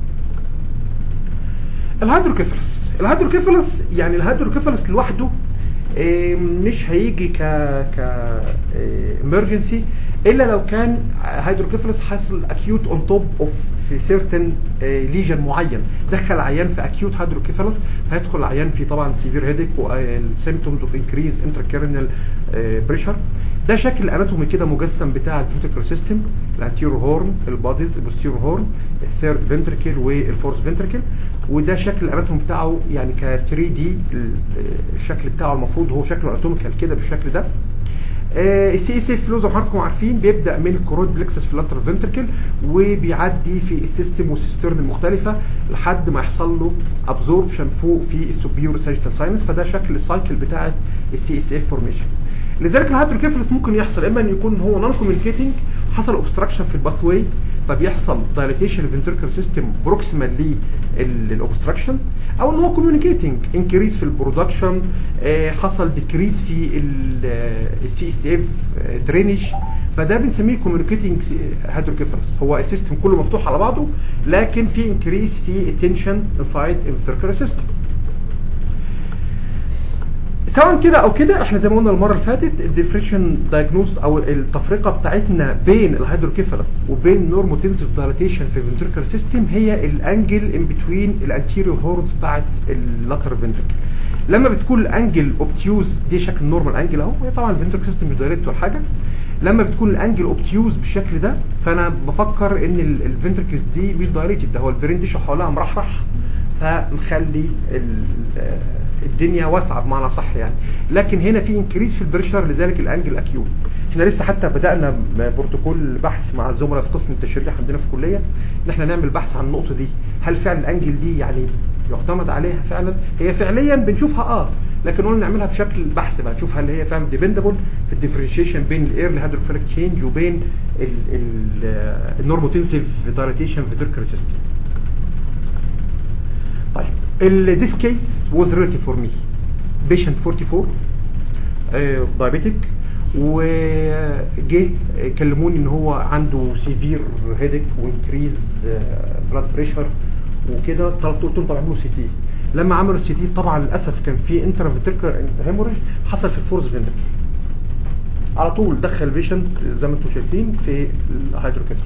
الهيدروكيفالس الهيدروكيفالس يعني الهيدروكيفالس لوحده آه، مش هيجي ك ك امرجنسي الا لو كان هيدروكيفالس حصل اكيوت اون توب اوف في سيرتن ليجن معين دخل عيان في اكيوت هيدروكيفالس فيدخل العيان في طبعا سيفير هيديك والسيمتومز اوف انكريز انتراكيرنال بريشر ده شكل الاناتومي كده مجسم بتاع الفيتيكال سيستم الانتيرو هورن الباديز البوستيرو هورن الثيرد فنتركل والفورث فنتركل وده شكل الاناتومي بتاعه يعني ك 3 دي الشكل بتاعه المفروض هو شكله اناتوميكال كده بالشكل ده السي اس اف فلو زي ما حضراتكم عارفين بيبدا من الكورود بلكسس في اللاترال فنتركل وبيعدي في السيستم والسيسترن المختلفه لحد ما يحصل له ابزوربشن فوق في السوبيور ساجيتال ساينس فده شكل السايكل بتاعه السي اس اف فورميشن لذلك الهيدروكيفالس ممكن يحصل اما ان يكون هو نون كوميونيكيتنج حصل اوبستراكشن في الباث واي فبيحصل دايليتيشن الفنتريكل سيستم بروكسيمال للاوبستراكشن او ان هو كوميونيكيتنج انكريز في البرودكشن حصل ديكريز في السي اس اف درينج فده بنسميه كوميونيكيتنج هيدروكيفالس هو السيستم كله مفتوح على بعضه لكن في انكريز في التنشن انسايد الفنتريكل سيستم سواء كده او كده احنا زي ما قلنا المره اللي فاتت الديفريشن دايجنوز او التفرقه بتاعتنا بين الهيدروكيفالس وبين نورموتنسيف دايلاتيشن في الفنتريكال سيستم هي الانجل ان بتوين الانتيريور هورنز بتاعت اللاترال فنتريكل لما بتكون الانجل اوبتيوز دي شكل نورمال انجل اهو هي طبعا الفنتريكال سيستم مش دايركت ولا حاجه لما بتكون الانجل اوبتيوز بالشكل ده فانا بفكر ان الفنتركلز دي مش دايركتد ده هو البرين تيشو حواليها مرحرح فمخلي ال- الدنيا واسعه بمعنى صح يعني لكن هنا في انكريز في البريشر لذلك الانجل اكيوت احنا لسه حتى بدانا بروتوكول بحث مع الزملاء في قسم التشريح عندنا في الكليه ان احنا نعمل بحث عن النقطه دي هل فعلا الانجل دي يعني يعتمد عليها فعلا هي فعليا بنشوفها اه لكن قلنا نعملها بشكل بحث بقى نشوف هل هي فعلا ديبندبل في الديفرنشيشن بين الايرلي هيدروفيلك تشينج وبين النورموتنسيف دايليتيشن فيتركل سيستم طيب ال- this case was relative for me patient 44 آه، diabetic وجه كلموني ان هو عنده سيفير هيدك وانكريز بلاد بريشر وكده طلبت قلت لهم طب اعملوا سي تي لما عملوا السي تي طبعا للاسف كان في انترافيتريكال هيموريج حصل في الفورز فيندر على طول دخل البيشنت زي ما انتم شايفين في الهيدروكيفالس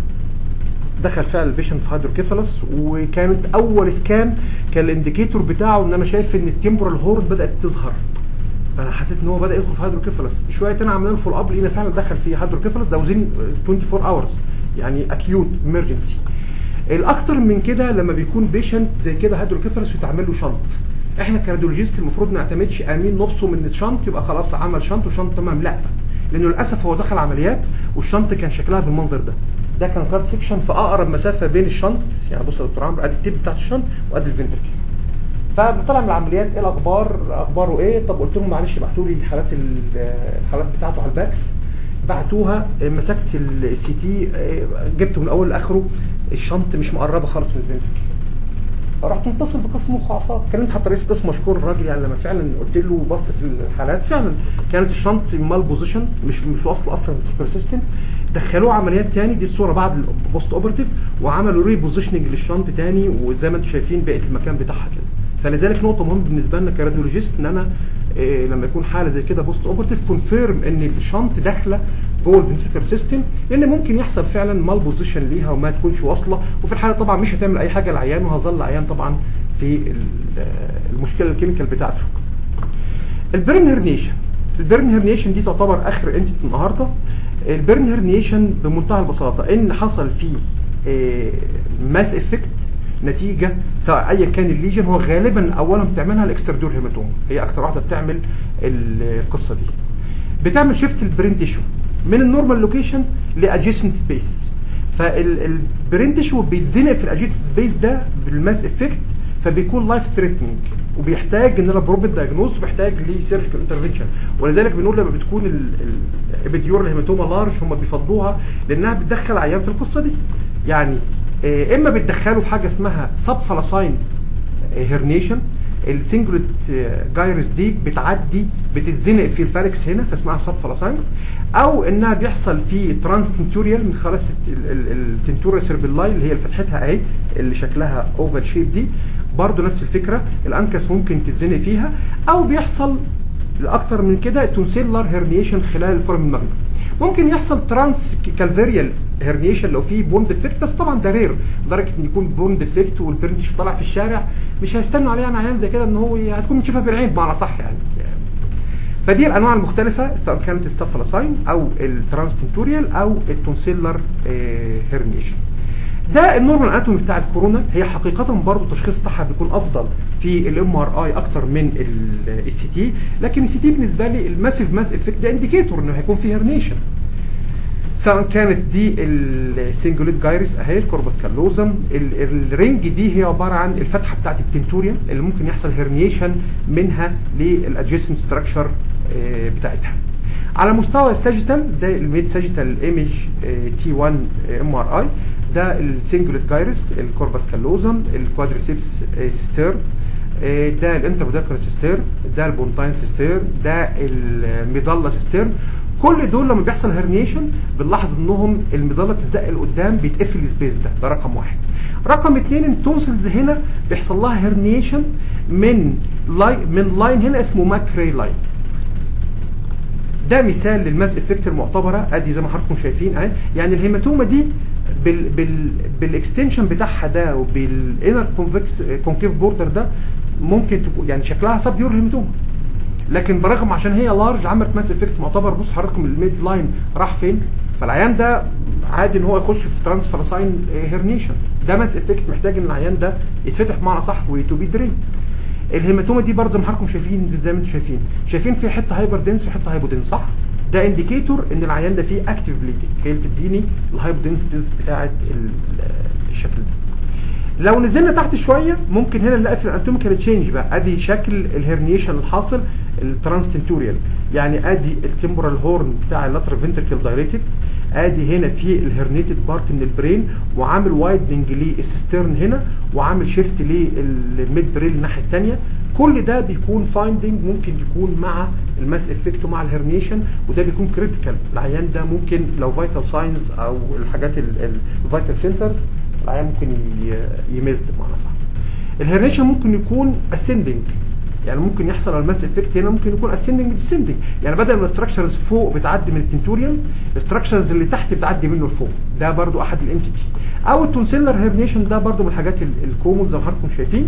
دخل فعلا البيشنت في هيدروكيفالس وكانت اول سكان كان الانديكيتور بتاعه ان انا شايف ان التمبرال هورد بدات تظهر فانا حسيت ان هو بدا يدخل في هيدروكيفالس شويه تاني عملنا له فول اب لقينا فعلا دخل في هيدروكيفالس ده وزين 24 اورز يعني اكيوت ايمرجنسي الاخطر من كده لما بيكون بيشنت زي كده هيدروكيفالس ويتعمل له شنط احنا كراديولوجيست المفروض ما نعتمدش امين نبصه من الشنط يبقى خلاص عمل شنط وشنط تمام لا لانه للاسف هو دخل عمليات والشنط كان شكلها بالمنظر ده ده كان كارت سيكشن في اقرب مسافه بين الشنط يعني بص يا دكتور عمرو ادي التيب بتاعت الشنط وادي الفنتركل فطلع من العمليات ايه الاخبار اخباره ايه طب قلت لهم معلش ابعتوا لي حالات ال- الحالات بتاعته على الباكس بعتوها مسكت السي تي جبته من اول لاخره الشنط مش مقربه خالص من الفنتركل فرحت متصل بقسم مخ واعصاب كلمت حتى رئيس قسم مشكور الراجل يعني لما فعلا قلت له بص في الحالات فعلا كانت الشنط مال بوزيشن مش مش واصله اصلا سيستم دخلوه عمليات تاني دي الصوره بعد البوست اوبرتيف وعملوا ري بوزيشننج للشنط تاني وزي ما انتم شايفين بقت المكان بتاعها كده فلذلك نقطه مهمه بالنسبه لنا كراديولوجيست ان انا إيه لما يكون حاله زي كده بوست اوبرتيف كونفيرم ان الشنط داخله جوه الفنتريكال سيستم لان ممكن يحصل فعلا مال بوزيشن ليها وما تكونش واصله وفي الحاله طبعا مش هتعمل اي حاجه العيان وهظل عيان طبعا في ال- المشكله الكيميكال بتاعته البرن هرنيشن البرن هرنيشن دي تعتبر اخر انتيتي النهارده البرن هرنيشن بمنتهى البساطه ان حصل فيه ماس افكت نتيجه سواء ايا كان الليجن هو غالبا اولا بتعملها الاكستردور هيماتوما هي اكتر واحده بتعمل القصه دي بتعمل شيفت البرين تيشو من النورمال لوكيشن لادجيسنت سبيس فالبرين تيشو بيتزنق في الادجيسنت سبيس ده بالماس افكت فبيكون لايف ثريتنينج وبيحتاج ان انا بروب الدايجنوز وبيحتاج ليه سيرجيكال انترفنشن ولذلك بنقول لما بتكون الابيديور هيماتوما لارج هم بيفضلوها لانها بتدخل عيان في القصه دي يعني آه، اما بتدخله في حاجه اسمها سب فلاساين هيرنيشن السنجلت جايرس دي بتعدي بتتزنق في الفاركس هنا فاسمها سب فلاساين او انها بيحصل في ترانس تنتوريال من خلاص التنتوريا سيربيلاي اللي هي فتحتها اهي اللي شكلها اوفال شيب دي برضو نفس الفكره الانكس ممكن تتزنق فيها او بيحصل لاكتر من كده تونسيلر هيرنيشن خلال الفورم الماجنا ممكن يحصل ترانس كالفيريال هيرنيشن لو في بون ديفكت بس طبعا ده رير لدرجه ان يكون بون ديفكت والبرنتش طالع في الشارع مش هيستنوا عليه يعني عيان زي كده ان هو ي- هتكون بتشوفها بالعين بمعنى صح يعني فدي الانواع المختلفه سواء كانت السفلاساين او الترانستنتوريال او التونسيلر هيرنيشن ده النورمال اناتومي بتاع الكورونا هي حقيقه برضه التشخيص بتاعها بيكون افضل في الام ار اي اكتر من السي تي لكن السي تي بالنسبه لي الماسيف ماس افكت ده انديكيتور انه هيكون فيه هيرنيشن سواء كانت دي السنجوليت جايرس اهي الكوربس كالوزم ال- الرينج دي هي عباره عن الفتحه بتاعت التنتوريا اللي ممكن يحصل هيرنيشن منها للادجيسنت ستراكشر بتاعتها على مستوى الساجيتال ده الميد ساجيتال ايمج تي 1 ام ار اي ده السنجلت جايرس الكوربس كالوزم الكوادريسيبس آه، سيستير آه، ده الانتروداكر سيستير ده البونتاين سيستير ده الميدالا سيستير كل دول لما بيحصل هرنيشن بنلاحظ انهم المظله بتزق لقدام بيتقفل السبيس ده ده رقم واحد رقم اتنين التونسلز هنا بيحصل لها هرنيشن من لاين من لاين هنا اسمه ماكري لاين ده مثال للماس افكت المعتبره ادي زي ما حضراتكم شايفين اهي يعني الهيماتوما دي بال بال بالاكستنشن بتاعها ده وبالانر كونفكس كونكيف بوردر ده ممكن تكون يعني شكلها سب ديور هيماتوما لكن برغم عشان هي لارج عملت ماس افكت معتبر بص حضراتكم الميد لاين راح فين فالعيان ده عادي ان هو يخش في ترانسفير ساين هيرنيشن ده ماس افكت محتاج ان العيان ده يتفتح بمعنى صح وتو بي درين الهيماتوما دي برضه ما حضراتكم شايفين زي ما انتم شايفين شايفين في حته هايبر دنس وحته هايبو دنس صح ده انديكيتور ان العيان ده فيه اكتيف بليدنج هي اللي بتديني الهايبو دنسيتيز بتاعه ال- الشكل ده لو نزلنا تحت شويه ممكن هنا نلاقي في الاناتوميكال تشينج بقى ادي شكل الهرنيشن الحاصل الترانستنتوريال يعني ادي التمبورال هورن بتاع اللاترال فنتركل دايريتد ادي هنا في الهرنيتد بارت من البرين وعامل وايدنج للسيسترن هنا وعامل شيفت للميد برين الناحيه الثانيه كل ده بيكون فايندنج ممكن يكون مع الماس افكت ومع الهرنيشن وده بيكون كريتيكال العيان ده ممكن لو فيتال ساينز او الحاجات الفيتال سنترز العيان ممكن ي- يمزد بمعنى صح الهرنيشن ممكن يكون اسندنج يعني ممكن يحصل الماس افكت هنا ممكن يكون اسندنج ديسندنج يعني بدل ما الستراكشرز فوق بتعدي من التنتوريوم الستراكشرز اللي تحت بتعدي منه لفوق ده برضو احد الانتيتي او التونسيلر هيرنيشن ده برضو من الحاجات الكومون زي ما حضراتكم شايفين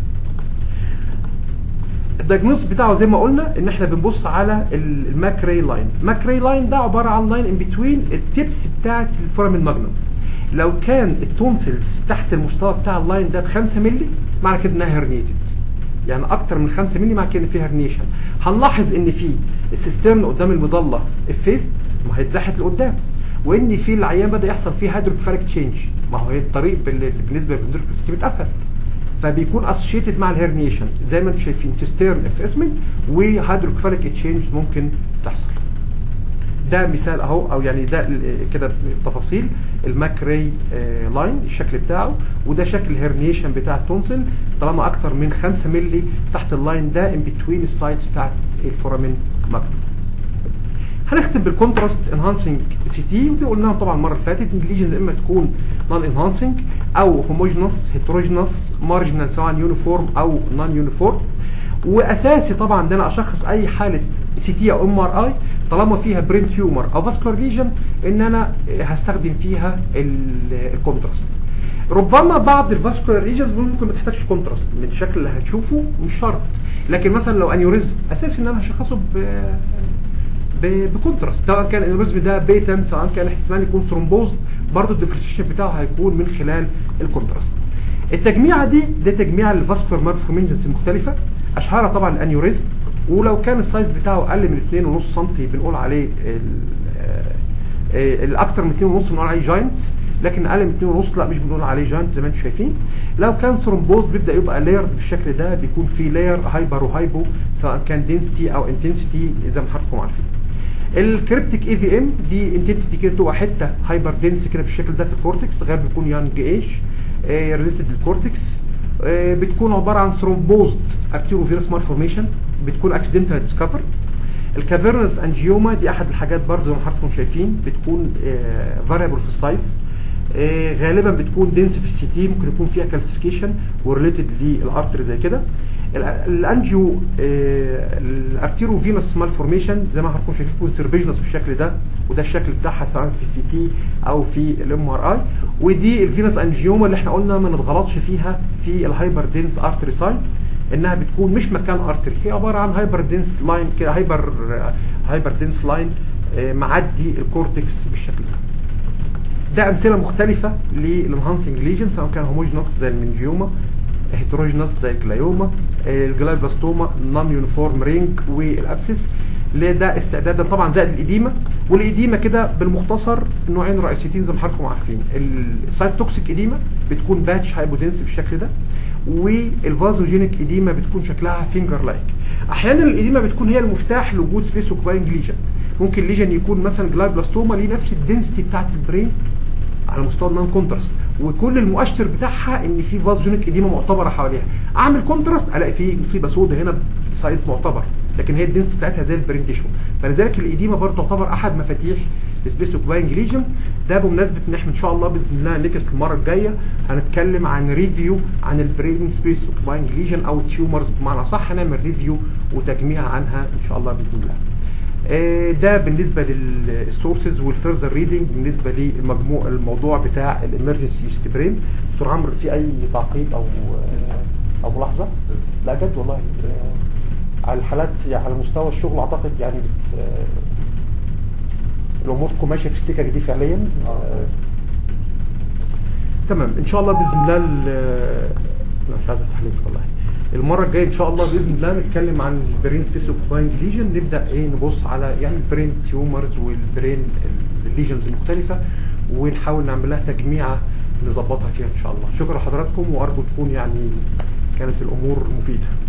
الدياجنوز بتاعه زي ما قلنا ان احنا بنبص على ال- الماكري لاين الماكري لاين ده عباره عن لاين ان بتوين التبس بتاعه الفورامين ماجنوم لو كان التونسلز تحت المستوى بتاع اللاين ده ب 5 مللي معنى كده انها هرنيتد يعني اكتر من 5 مللي معنى كده ان في هرنيشن هنلاحظ ان في السيسترن قدام المضله افيست ما هيتزحت لقدام وان في العيان بدا يحصل فيه هيدروكفاليك تشينج ما هو الطريق بال- بالنسبه للفنتركل سيستم اتقفل فبيكون اسوشيتد مع الهرنيشن زي ما انتم شايفين سيسترن افيسمنت وهيدروكفاليك تشينج ممكن تحصل ده مثال اهو او يعني ده ال- كده في التفاصيل الماكري آه، لاين الشكل بتاعه وده شكل الهرنيشن بتاع التونسل طالما اكتر من 5 مللي تحت اللاين ده ان بتوين السايتس بتاعت الفورامين ماجنوم هنختم بالكونتراست انهانسنج سي تي ودي قلناها طبعا المره اللي فاتت ان الليجنز اما تكون نون انهانسنج او هوموجينوس هيتروجينوس مارجنال سواء يونيفورم او نون يونيفورم واساسي طبعا ان انا اشخص اي حاله سي تي او ام ار اي طالما فيها برين تيومر او فاسكولار ليجن ان انا هستخدم فيها ال- الكونتراست ربما بعض الفاسكولار ليجنز ممكن ما تحتاجش كونتراست من الشكل اللي هتشوفه مش شرط لكن مثلا لو انيوريزم اساسي ان انا هشخصه ب ب- بكونتراست سواء كان الانوريزم ده بيتن سواء كان احتمال يكون ثرومبوز برضه الديفرنشيشن بتاعه هيكون من خلال الكونتراست التجميعه دي دي تجميعه للفاسكولار مالفورميشنز المختلفه اشهرها طبعا الانيوريزم ولو كان السايز بتاعه اقل من 2.5 سم بنقول عليه ال- آه، آه، الاكتر من 2.5 بنقول عليه جاينت لكن اقل من 2.5 لا مش بنقول عليه جاينت زي ما انتم شايفين لو كان ثرومبوز بيبدا يبقى لايرد بالشكل ده بيكون فيه لاير هايبر وهايبو سواء كان دنسيتي او انتنسيتي زي ما حضراتكم عارفين الكريبتيك اي في ام دي انتنسيتي كده تبقى حته هايبر دنس كده بالشكل ده في الكورتكس غير بيكون يانج ايج ريليتد للكورتكس آه، بتكون عباره عن ثرومبوزد ارتيرو فيروس مالفورميشن بتكون اكسيدنتال ديسكفر الكافيرنس انجيوما دي احد الحاجات برضه زي ما حضراتكم شايفين بتكون فاريبل في السايز آه، غالبا بتكون دنس في السي تي ممكن يكون فيها كالسيفيكيشن وريليتد للارتري زي كده ال- الانجيو آه، الارتيرو فينوس مالفورميشن زي ما حضراتكم شايفين بتكون سيربيجنس بالشكل ده وده الشكل بتاعها سواء في السي تي او في الام ار اي ودي الفينوس انجيوما اللي احنا قلنا ما نتغلطش فيها في الهايبر دنس ارتري ساين انها بتكون مش مكان ارتري هي عباره عن هايبر دنس لاين كده هايبر هايبر دنس لاين آه، معدي الكورتكس بالشكل ده ده امثله مختلفه للانهانسنج ليجن سواء كان هوموجينوس زي المنجيوما هيتروجينوس زي الجلايوما الجلايبلاستوما نون يونيفورم رينج والابسس لده استعدادا طبعا زائد الاديمه والاديمه كده بالمختصر نوعين رئيسيتين زي ما حضراتكم عارفين السايتوكسيك اديمه بتكون باتش هايبودنس بالشكل ده والفازوجينيك اديمه بتكون شكلها فينجر لايك احيانا الاديمه بتكون هي المفتاح لوجود سبيس اوكوباينج ليجن ممكن ليجن يكون مثلا جلايبلاستوما ليه نفس الدنسيتي بتاعت البرين على مستوى النون كونتراست وكل المؤشر بتاعها ان في فازجونيك اديمه معتبره حواليها اعمل كونتراست الاقي في مصيبه سوداء هنا بسايز معتبر لكن هي الدنس بتاعتها زي البرين تيشو فلذلك الاديمه برضه تعتبر احد مفاتيح السبيس اوكوباينج ليجن ده بمناسبه ان احنا ان شاء الله باذن الله نكست المره الجايه هنتكلم عن ريفيو عن البرين سبيس اوكوباينج ليجن او التيومرز بمعنى صح هنعمل ريفيو وتجميع عنها ان شاء الله باذن الله آه، ده بالنسبه للسورسز والفيرذر ريدنج بالنسبه للمجموع الموضوع بتاع الامرجنسي ستبرين دكتور عمرو في اي تعقيب او او ملاحظه؟ لا جد والله آه، على الحالات يعني على مستوى الشغل اعتقد يعني بت آه، الامور تكون ماشيه في السكه دي فعليا آه، تمام ان شاء الله باذن الله ال- لا مش عايز افتح لك والله المره الجايه ان شاء الله باذن الله نتكلم عن البرين سبيس اوكوباينج ليجن نبدا ايه نبص على يعني البرين تيومرز والبرين الليجنز المختلفه ونحاول نعمل لها تجميعه نظبطها فيها ان شاء الله شكرا لحضراتكم وارجو تكون يعني كانت الامور مفيده